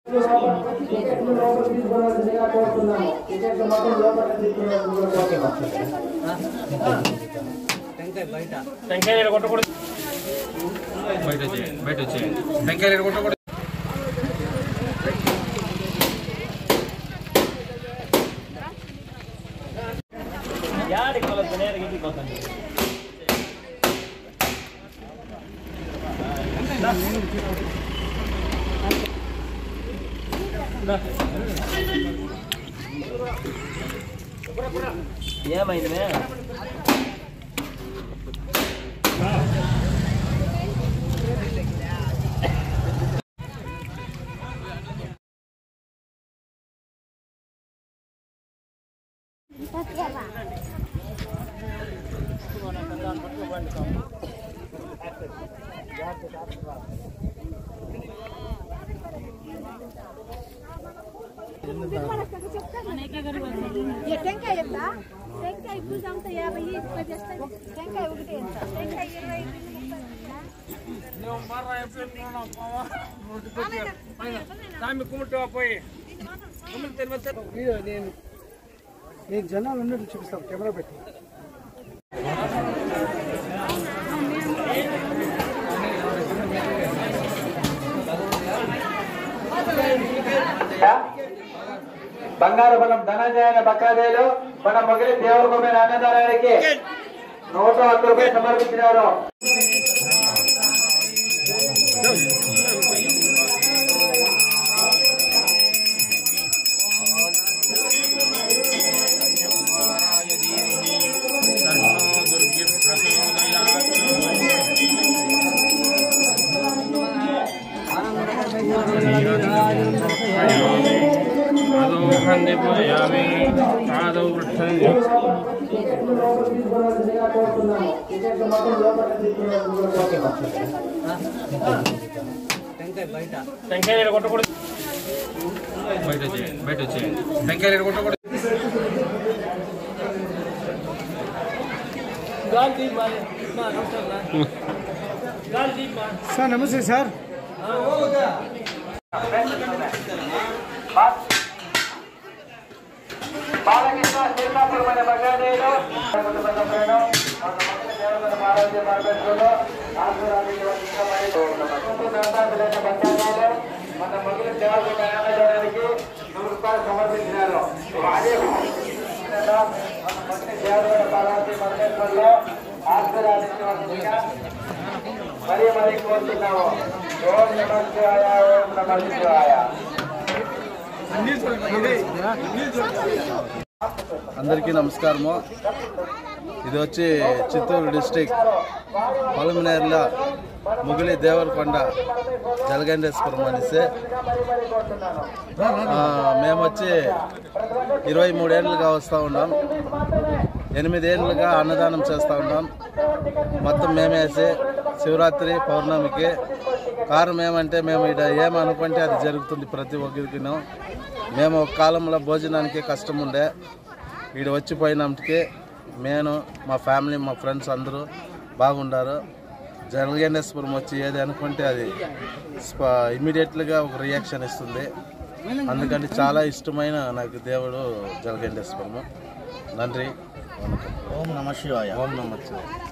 టెంకాయ కొట్టకూడదు బయట వచ్చి బయట వచ్చి టెంకాయ కొట్టకూడదు యాడికి వెళ్ళొద్దు నేరుగా ఇంటికి పోతాను ఏమైంది మే ఏ టెంకాయ ఎంత టెంకాయ పూజ అంతా యాభై పది చేస్తాను టెంకాయ ఒకటి ఎంత టెంకాయ ఇరవై ఐదు, ముప్పై. సామి కుమ్ముట్టు పోయి నేను నేను జనాలు ఉన్నట్టు చూపిస్తాను కెమెరా పెట్టి బంగారు బలం ధనంజయన బక్కాదేలు మన మొగిలి దేవరకొమ్మిన అన్నదానానికి నూట ఒక్క రూపాయలు సమర్పించినారు ఆదౌ వృక్షం టెంకాయ కొట్టకూడదు బయట వచ్చి బయట వచ్చి టెంకాయ కొట్టకూడదు గాలి మారి మా నమస్కారం గాలి మా సార్ నమస్తే సార్ బాలకృష్ణ శ్రీకాకుళం అనే బక్కాదేలు మన మొగిలి దేవరకొమ్మిన ఆరోగ్య మార్గంలో ఆశీర్వాదాలు బక్కాదేలు మన మొగిలి దేవరకొమ్మిన అన్నదానానికి నూరు రూపాయలు సమర్పించినారు అదే మన మొగిలి దేవరకొండ పార్వతీ పరమేశ్వరులో ఆశీర్వాదించవలసిందిగా మరీ మరీ కోరుతున్నాము ఓం నమ శివాయ ఓం నమ శివాయ అందరికీ నమస్కారము ఇది వచ్చి చిత్తూరు డిస్టిక్ పొలమినేర్ల ముగిలి దేవరకొండ జలగండేశ్వరం అనేసి ఆ, మేము వచ్చి ఇరవై మూడేళ్ళుగా వస్తూ ఉన్నాం ఎనిమిదేళ్ళుగా అన్నదానం చేస్తూ ఉన్నాం మొత్తం మేమేసి శివరాత్రి పౌర్ణమికి కారణం ఏమంటే మేము ఇక్కడ ఏమనుకుంటే అది జరుగుతుంది ప్రతి ఒక్కరికిను మేము ఒక కాలంలో భోజనానికి కష్టం ఉండే ఈడ వచ్చిపోయినప్పటికీ నేను మా ఫ్యామిలీ మా ఫ్రెండ్స్ అందరూ బాగుండారు జలగేండేశ్వరం వచ్చి ఏది అనుకుంటే అది ఇమీడియట్లుగా ఒక రియాక్షన్ ఇస్తుంది అందుకని చాలా ఇష్టమైన నాకు దేవుడు జలగేండేశ్వరము నంది ఓం నమ శివాయ ఓం నమ శివాయ